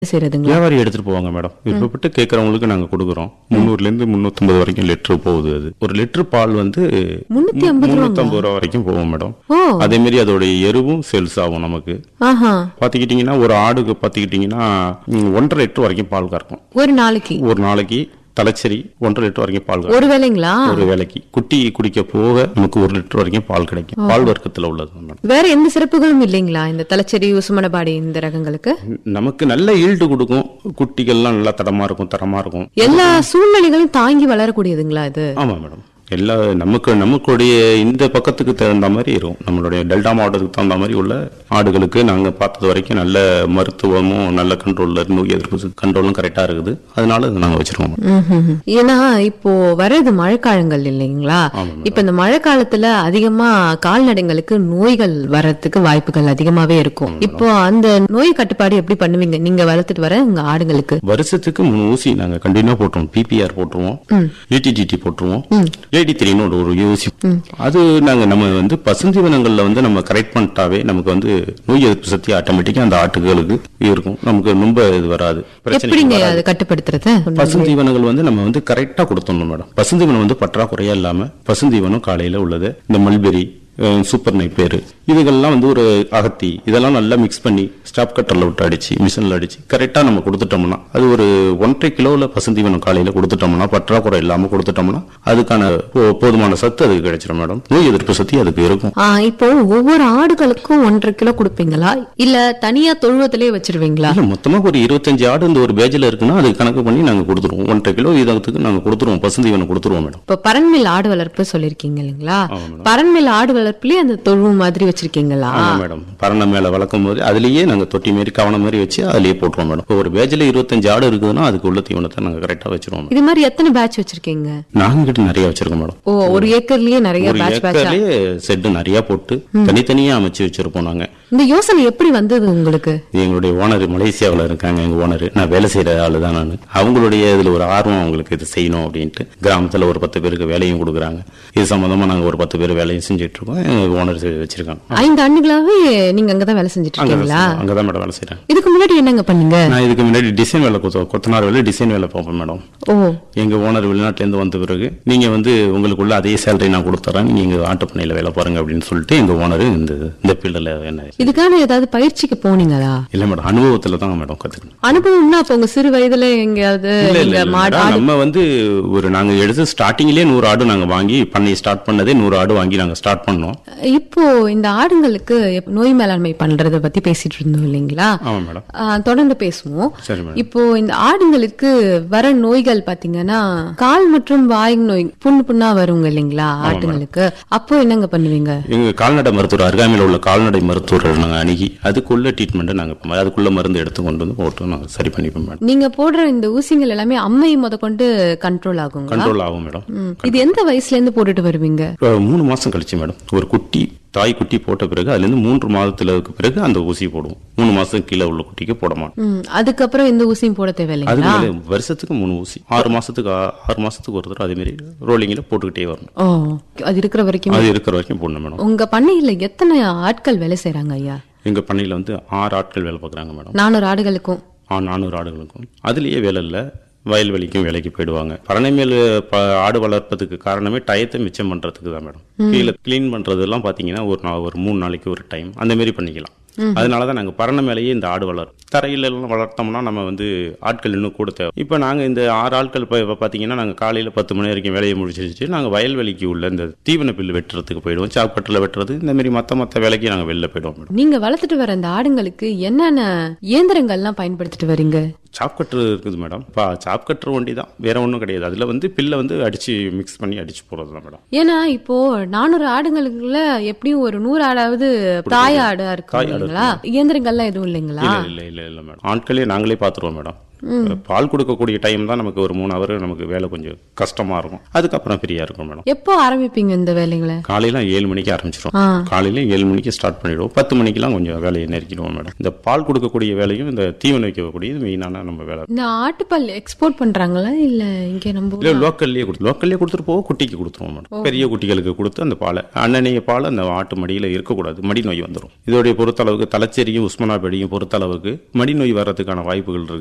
செய்யறதுங்களா வியாபாரி எடுத்துட்டு போவாங்க மேடம் விருப்பப்பட்டு கேட்கறவங்களுக்கு நாங்க கொடுக்குறோம் முந்நூறுல இருந்து முந்நூத்தம்பது வரைக்கும் லிட்டர் போகுது அது ஒரு லிட்டர் பால் வந்து முன்னூத்தி ஐம்பது முந்நூத்தம்பது ரூபா வரைக்கும் போகும் மேடம் ஓ அதே மாதிரி அதோடைய எருவும் சேல்ஸ் ஆகும் நமக்கு ஆஹா பாத்துக்கிட்டீங்கன்னா ஒரு ஆடுக்கு பாத்துக்கிட்டீங்கன்னா ம், ஒன்றரை லிட்டர் வரைக்கும் பால் கறக்கும் ஒரு நாளைக்கு ஒரு நாளைக்கு தலைச்சேரி ஒன்றரை லிட்டர் வரைக்கும் பால் கறக்கும் ஒரு வேளைங்களா ஒரு வேலைக்கு குட்டி குடிக்க போக நமக்கு ஒரு லிட்டர் வரைக்கும் பால் கிடைக்கும் பால் வர்க்கத்துல உள்ளது மேடம் வேற எந்த சிறப்புகளும் இல்லைங்களா இந்த தலைச்சேரி உசுமனபாடி இந்த ரகங்களுக்கு நமக்கு நல்ல ஈல்டு கொடுக்கும் குட்டிகள்லாம் நல்லா தடமா இருக்கும் தரமா இருக்கும் எல்லா சூழ்நிலைகளும் தாங்கி வளரக்கூடியதுங்களா இது ஆமா மேடம் எல்லா நமக்கு நமக்குடைய இந்த பக்கத்துக்கு தகுந்த மாதிரி இருக்கும் நம்மளுடைய டெல்டா மாவட்டத்துக்கு தகுந்த மாதிரி உள்ள ஆடுகளுக்கு நாங்க பார்த்தது வரைக்கும் நல்ல மருத்துவமும் நல்ல கண்ட்ரோல்ல நோய் எதிர்ப்பு கண்ட்ரோலும் கரெக்டா இருக்குது அதனால இதை நாங்க வச்சிருக்கோம் ம்ஹும். ஏன்னா இப்போ வர்றது மழைக்காலங்கள் இல்லைங்களா ஆமா இப்ப இந்த மழை காலத்துல அதிகமா கால்நடைங்களுக்கு நோய்கள் வர்றதுக்கு வாய்ப்புகள் அதிகமாவே இருக்கும் இப்போ அந்த நோய் கட்டுப்பாடு எப்படி பண்ணுவீங்க நீங்க வளர்த்துட்டு வர உங்க ஆடுங்களுக்கு வருஷத்துக்கு மூணு ஊசி நாங்க கண்டினியூ போட்டுருவோம் பிபிஆர் போட்டுருவோம் ஏடிடிடி போட்டுருவோம் ஏடி த்ரீன்னு ஒரு ஒரு ஊசி அது நாங்க நம்ம வந்து பசுந்தீவனங்கள்ல வந்து நம்ம கரெக்ட் பண்ணிட்டாவே நமக்கு வந்து நோய் எதிர்ப்பு சக்தி ஆட்டோமேட்டிக்கா அந்த ஆட்டுகளுக்கு இருக்கும் நமக்கு ரொம்ப இது வராது பிரச்சனை எப்படிங்க அது கட்டுப்படுத்துறது பசுந்தீவனங்கள் வந்து நம்ம வந்து கரெக்டா கொடுத்துடணும் மேடம் பசுந்தீவனம் வந்து பற்றாக்குறையா இல்லாம பசுந்தீவனம் காலையில உள்ளது இந்த மல்பெரி அஹ், சூப்பர் நைப்பேரு இதுகள்லாம் வந்து ஒரு அகத்தி இதெல்லாம் நல்லா மிக்ஸ் பண்ணி ஸ்டாப் கட்டர்ல விட்டு அடிச்சு மிஷின்ல அடிச்சு கரெக்டா நம்ம கொடுத்துட்டோம்னா அது ஒரு ஒன்றரை கிலோல பசுந்தீவனம் காலையில கொடுத்துட்டோம்னா பற்றாக்குறை இல்லாம கொடுத்துட்டோம்னா அதுக்கான போ- போதுமான சத்து அதுக்கு கிடைச்சிடும் மேடம் நோய் எதிர்ப்பு சக்தி அதுக்கு இருக்கும் ஆ, இப்போ ஒவ்வொரு ஆடுகளுக்கும் ஒன்றரை கிலோ கொடுப்பீங்களா இல்ல தனியா தொழுவத்திலே வச்சிருவீங்களா இல்ல மொத்தமா ஒரு இருபத்தஞ்சு ஆடு இந்த ஒரு பேஜ்ல இருக்குன்னா அது கணக்கு பண்ணி நாங்க கொடுத்துருவோம் ஒன்றரை கிலோ இதத்துக்கு நாங்க கொடுத்துருவோம் பசுந்தீவனம் கொடுத்துருவோம் மேடம் இப்ப பரண்மேல் ஆடு வளர்ப்பு சொல்லிருக்கீங்க இல்லைங்களா பரண்மேல் ஆடு வளர்ப்புலயே அந்த தொழுவு மாதிரி வச்சிருக்கீங்களா ஆமா மேடம் பரண மேல வளர்க்கும் போது அதுலயே நாங்க தொட்டி மாரி கவனம் மாதிரி வச்சு அதுலயே போட்டுருவோம் மேடம் இப்போ ஒரு பேஜ்ல இருபத்தஞ்சு ஆடு இருக்குதுன்னா அதுக்கு உள்ள தீவனத்தை நாங்க கரெக்டா வச்சிருவோம் மேடம் இது மாதிரி எத்தனை பேட்ச் வச்சிருக்கீங்க நாங்க கிட்ட நிறைய வச்சிருக்கோம் மேடம் ஓ ஒரு ஏக்கர்லயே நிறைய ஒரு பேட்ச் பேட்சா ஏக்கர்லயே செட்டு நிறைய போட்டு தனித்தனியா அமைச்சு வச்சிருப்போம் நாங்க இந்த யோசனை எப்படி வந்தது உங்களுக்கு இது எங்களுடைய ஓனர் மலேசியாவுல இருக்காங்க எங்க ஓனர் நான் வேலை செய்யற ஆளு தான் நான் அவங்களுடைய இதுல ஒரு ஆர்வம் அவங்களுக்கு இது செய்யணும் அப்படின்ட்டு கிராமத்துல ஒரு பத்து பேருக்கு வேலையும் கொடுக்குறாங்க இது சம்பந்தமா நாங்க ஒரு பத்து பேர் வேலையும் செஞ்சுட்டு இருக்கோம் எங்க ஓனர் வச்சிருக்காங்க ஐந்து ஆண்டுகளாவே நீங்க அங்கதான் வேலை செஞ்சுட்டு அங்க இருக்கீங்களா அங்கதான் மேடம் வேலை செய்யறேன் இதுக்கு முன்னாடி என்னங்க பண்ணீங்க நான் இதுக்கு முன்னாடி டிசைன் வேலை கொத்த கொத்தனார் வேலை டிசைன் வேலை பார்ப்பேன் மேடம் ஓ எங்க ஓனர் வெளிநாட்டுல இருந்து வந்த பிறகு நீங்க வந்து உங்களுக்குள்ள அதே சேலரி நான் கொடுத்துறேன் நீங்க எங்க ஆட்டு பண்ணையில வேலை பாருங்க அப்படின்னு சொல்லிட்டு எங்க ஓனர் இந்த இந்த ஃபீல்டில் என்ன இதுக்கான ஏதாவது பயிற்சிக்கு போனீங்களா இல்ல மேடம் அனுபவத்துல தான் மேடம் கத்துக்கணும் அனுபவம்னா அப்ப உங்க சிறு வயதுல எங்கேயாவது இல்ல இல்ல இந்த இல்ல மாடு மேடம். ஆடு நம்ம வந்து ஒரு நாங்க எடுத்து ஸ்டார்டிங்லயே நூறு ஆடு நாங்க வாங்கி பண்ணி ஸ்டார்ட் பண்ணதே நூறு ஆடு வாங்கி நாங்க ஸ்டார்ட் பண்ணோம் இப்போ இந்த ஆடுங்களுக்கு எப்- நோய் மேலாண்மை பண்றத பத்தி பேசிட்டு இருந்தோம் இல்லைங்களா ஆமா மேடம் ஆ, தொடர்ந்து பேசுவோம் சரி மேடம் இப்போ இந்த ஆடுங்களுக்கு வர நோய்கள் பாத்தீங்கன்னா கால் மற்றும் வாய் நோய் புண்ணு புண்ணா வருங்க இல்லைங்களா ஆட்டுங்களுக்கு அப்போ என்னங்க பண்ணுவீங்க எங்க கால்நடை மருத்துவர் அருகாமையில் உள்ள கால்நடை மருத்துவர்கள் நாங்க அணுகி அதுக்குள்ள ட்ரீட்மெண்ட் நாங்க பண்ணோம். அதுக்குள்ள மருந்து எடுத்து கொண்டு வந்து போட்டு நாங்க சரி பண்ணிப்போம் மேடம் நீங்க போடுற இந்த ஊசிகள் எல்லாமே அம்மை முத கொண்டு கண்ட்ரோல் ஆகுங்களா கண்ட்ரோல் ஆகும் மேடம் ம். இது எந்த வயசுல இருந்து போட்டுட்டு வருவீங்க இப்போ மூணு மாசம் கழிச்சு மேடம் ஒரு குட்டி தாய் குட்டி போட்ட பிறகு அதுல இருந்து மூன்று மாதத்துக்கு பிறகு அந்த ஊசி போடுவோம் மூணு மாசம் கீழே உள்ள குட்டிக்கு போட மாட்டோம் ம், அதுக்கப்புறம் எந்த ஊசியும் போட அது தேவையில்லைங்களா மேல வருஷத்துக்கு மூணு ஊசி ஆறு மாசத்துக்கு ஆ- ஆறு மாசத்துக்கு ஒரு தடவை அதே மாதிரி ரோலிங்ல போட்டுக்கிட்டே வரணும் ஓ அது இருக்கிற வரைக்கும் அது இருக்கிற வரைக்கும் போடணும் மேடம் உங்க பண்ணையில எத்தனை ஆட்கள் வேலை செய்றாங்க ஐயா எங்க பண்ணையில வந்து ஆறு ஆட்கள் வேலை பார்க்குறாங்க மேடம் நானூறு ஆடுகளுக்கும் ஆ நானூறு ஆடுகளுக்கும் அதுலயே வேலை இல்லை வயல்வெளிக்கும் வேலைக்கு போயிடுவாங்க பரணை மேல் ப- ஆடு வளர்ப்பதுக்கு காரணமே டயத்தை மிச்சம் பண்றதுக்கு தான் மேடம் கீழே க்ளீன் பண்றதெல்லாம் பாத்தீங்கன்னா ஒரு நா- ஒரு மூணு நாளைக்கு ஒரு டைம் அந்த மாதிரி பண்ணிக்கலாம் அதனால தான் நாங்கள் பரணை மேலேயே இந்த ஆடு வளரும் தரையில எல்லாம் வளர்த்தோம்னா நம்ம வந்து ஆட்கள் இன்னும் கூட தேவை இப்போ நாங்கள் இந்த ஆறு ஆட்கள் இப்போ இப்போ பார்த்தீங்கன்னா நாங்கள் காலையில் பத்து மணி வரைக்கும் வேலையை முடிச்சிருச்சு நாங்கள் வயல்வெளிக்கு உள்ள இந்த தீவன பில்லு வெட்டுறதுக்கு போயிடுவோம் சாப்பாட்டில் வெட்டுறது இந்த மாதிரி மற்ற மற்ற வேலைக்கு நாங்கள் வெளில போயிடுவோம் மேடம் நீங்க வளர்த்துட்டு வர அந்த ஆடுங்களுக்கு என்னென்ன இயந்திரங்கள்லாம் பயன்படுத்திட்டு வர்றீங்க சாப் கட்டர் இருக்குது மேடம் இப்போ சாப் கட்டர் வண்டி தான் வேற ஒன்றும் கிடையாது அதில் வந்து பில்லை வந்து அடிச்சு மிக்ஸ் பண்ணி அடிச்சு போகிறது தான் மேடம் ஏன்னா இப்போ நானூறு ஆடுங்களுக்குள்ள எப்படியும் ஒரு நூறு ஆடாவது தாய் ஆடா இருக்கும் தாய் ஆடு இல்லைங்களா இயந்திரங்கள்லாம் எதுவும் இல்லைங்களா இல்லை இல்லை இல்லை இல்லை மேடம் ஆட்களே நாங்களே பார்த்துருவோம் மேடம் பால் கொடுக்கக்கூடிய டைம் தான் நமக்கு ஒரு மூணு ஹவர் நமக்கு வேலை கொஞ்சம் கஷ்டமா இருக்கும் அதுக்கப்புறம் ஃப்ரீயா இருக்கும் மேடம் எப்போ ஆரம்பிப்பீங்க இந்த வேலைங்களை காலையில ஏழு மணிக்கு ஆரம்பிச்சிடும் ஆ. காலையில ஏழு மணிக்கு ஸ்டார்ட் பண்ணிடுவோம் பத்து மணிக்கெல்லாம் கொஞ்சம் வேலையை நெருக்கிடுவோம் மேடம் இந்த பால் கொடுக்கக்கூடிய வேலையும் இந்த தீவனம் வைக்கக்கூடிய மெயினான தான் நம்ம வேலை இந்த ஆட்டுப்பால் எக்ஸ்போர்ட் பண்றாங்களா இல்ல இங்க நம்ம இல்லை லோக்கல்லே கொடுத்து லோக்கல்லே கொடுத்துட்டு போக குட்டிக்கு கொடுத்துருவோம் மேடம் பெரிய குட்டிகளுக்கு கொடுத்து அந்த பாலை அன்னனைய பால் அந்த ஆட்டு மடியில் இருக்கக்கூடாது மடி நோய் வந்துடும் இதோடைய பொறுத்தளவுக்கு தலைச்சேரியும் உஸ்மனாபேடியும் பொறுத்தளவுக்கு மடி நோய் வர்றதுக்கான வாய்ப்புகள் இருக்கு